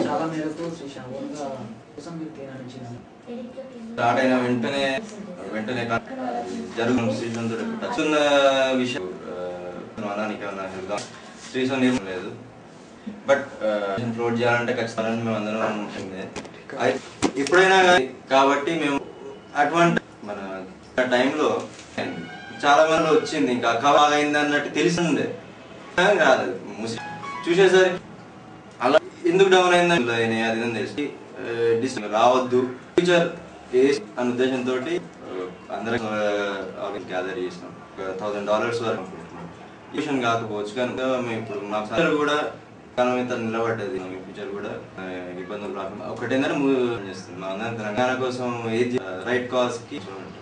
చాలా మేరకు శ్రీ ఓన్గా కోసం మీరు తీర్మానించింది స్టార్ట్ అయిన వెంటనే వెంటనే జరుగుతున్న శ్రీశంతో టచ్ ఉన్న విషయం ఆ, అనానికి ఏమన్నా హెల్ప్ శ్రీశం ఏం లేదు బట్ ఫ్లోట్ చేయాలంటే ఖచ్చితంగా మేము అందరం ఉంటుంది అయి- ఎప్పుడైనా కానీ కాబట్టి మేము అటువంటి మన టైంలో చాలా మంది వచ్చింది ఇంకా కవర్ అయింది అన్నట్టు తెలిసి ఉండే కానీ రాలేదు ముసి- చూసేసరికి అలా ఎందుకు డౌన్ అయిందని అది ఇదని తెలిసి డిస్ రావద్దు ఫ్యూచర్ అనే ఉద్దేశంతో అందరం గ్యాదర్ చేసినాం థౌసండ్ డాలర్స్ వరకు ట్యూషన్ కాకపోవచ్చు కానీ మేము ఇప్పుడు మాకు సార్ కూడా కాలం ఇంత నిలబడ్డది మీ ఫ్యూచర్ కూడా ఆ, ఇబ్బందులు రాకుండా ఒకటేందని చేస్తుంది మా అందరం తెలంగాణ కోసం ఏది రైట్ కాజ్ కి